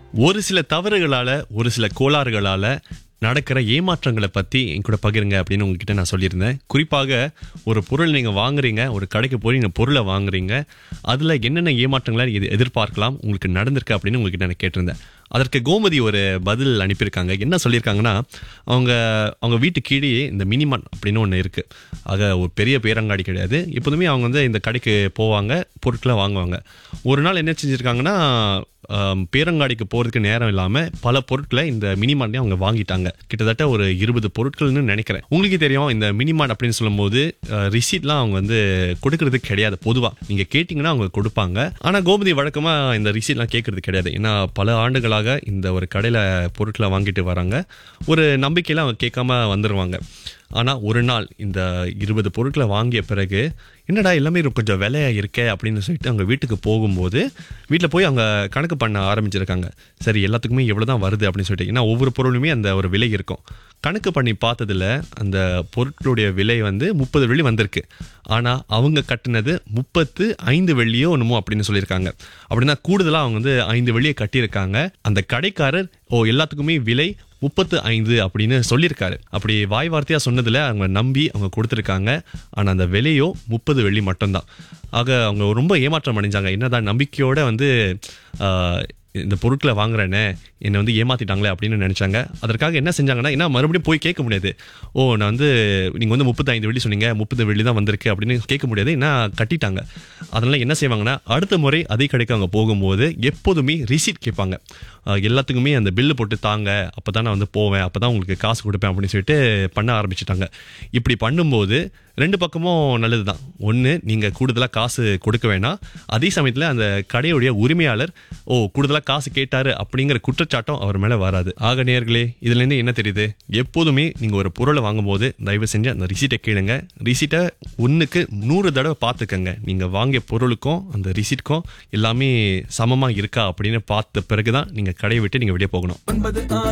ஒரு சில தவறுகளால ஒரு சில கோளாறுகளால நடக்கிற ஏமாற்றங்களை பத்தி என் கூட பகிருங்க அப்படின்னு உங்ககிட்ட நான் சொல்லியிருந்தேன் குறிப்பாக ஒரு பொருள் நீங்க வாங்குறீங்க ஒரு கடைக்கு போய் நீங்க பொருளை வாங்குறீங்க அதுல என்னென்ன ஏமாற்றங்களை எது- எதிர்பார்க்கலாம் உங்களுக்கு நடந்திருக்கு அப்படின்னு உங்ககிட்ட நான் கேட்டிருந்தேன் அதற்கு கோமதி ஒரு பதில் அனுப்பியிருக்காங்க என்ன சொல்லியிருக்காங்கன்னா அவங்க அவங்க வீட்டு கீழே இந்த மினிமான் அப்படின்னு ஒன்று இருக்கு ஆக ஒரு பெரிய பேரங்காடி கிடையாது எப்போதுமே அவங்க வந்து இந்த கடைக்கு போவாங்க பொருட்களை வாங்குவாங்க ஒரு நாள் என்ன செஞ்சுருக்காங்கன்னா ஆம், பேரங்காடிக்கு போகிறதுக்கு நேரம் இல்லாமல் பல பொருட்களை இந்த மினிமான்லேயே அவங்க வாங்கிட்டாங்க கிட்டத்தட்ட ஒரு இருபது பொருட்கள்னு நினைக்கிறேன் உங்களுக்கு தெரியும் இந்த மினிமான் அப்படின்னு சொல்லும்போது ரிசீட்லாம் அவங்க வந்து கொடுக்கறது கிடையாது பொதுவாக நீங்கள் கேட்டிங்கன்னா அவங்க கொடுப்பாங்க ஆனால் கோமதி வழக்கமாக இந்த ரிசீட்லாம் கேட்கறது கிடையாது ஏன்னா பல ஆண்டுகளாக இந்த ஒரு கடையில் பொருட்களை வாங்கிட்டு வராங்க ஒரு நம்பிக்கையில் அவங்க கேட்காம வந்துடுவாங்க ஆனால் ஒரு நாள் இந்த இருபது பொருட்களை வாங்கிய பிறகு என்னடா எல்லாமே இது கொஞ்சம் விலையா இருக்கே அப்படின்னு சொல்லிட்டு அவங்க வீட்டுக்கு போகும்போது வீட்டில் போய் அவங்க கணக்கு பண்ண ஆரம்பிச்சிருக்காங்க சரி எல்லாத்துக்குமே எவ்வளோ தான் வருது அப்படின்னு சொல்லிட்டு ஏன்னா ஒவ்வொரு பொருளுமே அந்த ஒரு விலை இருக்கும் கணக்கு பண்ணி பார்த்ததுல அந்த பொருட்களுடைய விலை வந்து முப்பது வெள்ளி வந்திருக்கு ஆனால் அவங்க கட்டினது முப்பத்து ஐந்து வெள்ளியோ என்னமோ அப்படின்னு சொல்லியிருக்காங்க அப்படின்னா கூடுதலாக அவங்க வந்து ஐந்து வெள்ளியை கட்டியிருக்காங்க அந்த கடைக்காரர் ஓ எல்லாத்துக்குமே விலை முப்பத்து ஐந்து அப்படின்னு சொல்லியிருக்காரு அப்படி வாய் வார்த்தையா சொன்னதுல அவங்க நம்பி அவங்க கொடுத்துருக்காங்க ஆனா அந்த விலையோ முப்பது வெள்ளி மட்டும்தான் ஆக அவங்க ரொம்ப ஏமாற்றம் அடைஞ்சாங்க என்னதான் நம்பிக்கையோட வந்து ஆஹ், இந்த பொருட்களை வாங்குறேனே என்னை வந்து ஏமாத்திட்டாங்களே அப்படின்னு நினைச்சாங்க அதற்காக என்ன செஞ்சாங்கன்னா ஏன்னா மறுபடியும் போய் கேட்க முடியாது ஓ நான் வந்து நீங்க வந்து முப்பத்தைந்து வெள்ளி சொன்னீங்க முப்பது வெள்ளி தான் வந்திருக்கு அப்படின்னு கேட்க முடியாது ஏன்னா கட்டிட்டாங்க அதனால என்ன செய்வாங்கன்னா அடுத்த முறை அதே கடைக்கு அவங்க போகும்போது எப்போதுமே ரிசீட் கேட்பாங்க அஹ் எல்லாத்துக்குமே அந்த பில்லு போட்டு தாங்க அப்போ தான் நான் வந்து போவேன் அப்போ தான் உங்களுக்கு காசு கொடுப்பேன் அப்படின்னு சொல்லிட்டு பண்ண ஆரம்பிச்சிட்டாங்க இப்படி பண்ணும்போது ரெண்டு பக்கமும் நல்லது தான் ஒன்று நீங்கள் கூடுதலாக காசு கொடுக்க வேணாம் அதே சமயத்தில் அந்த கடையுடைய உரிமையாளர் ஓ கூடுதலாக காசு கேட்டாரு அப்படிங்கிற குற்றச்சாட்டம் அவர் மேலே வராது ஆக நேர்களே இதுலேருந்து என்ன தெரியுது எப்போதுமே நீங்கள் ஒரு பொருளை வாங்கும்போது தயவு செஞ்சு அந்த ரிசீட்டை கேளுங்க ரிசீட்டை ஒன்றுக்கு நூறு தடவை பார்த்துக்கங்க நீங்கள் வாங்கிய பொருளுக்கும் அந்த ரிசீட்க்கும் எல்லாமே சமமாக இருக்கா அப்படின்னு பார்த்த பிறகு தான் நீங்கள் கடையை விட்டு நீங்கள் வெளியே போகணும் ஒன்பது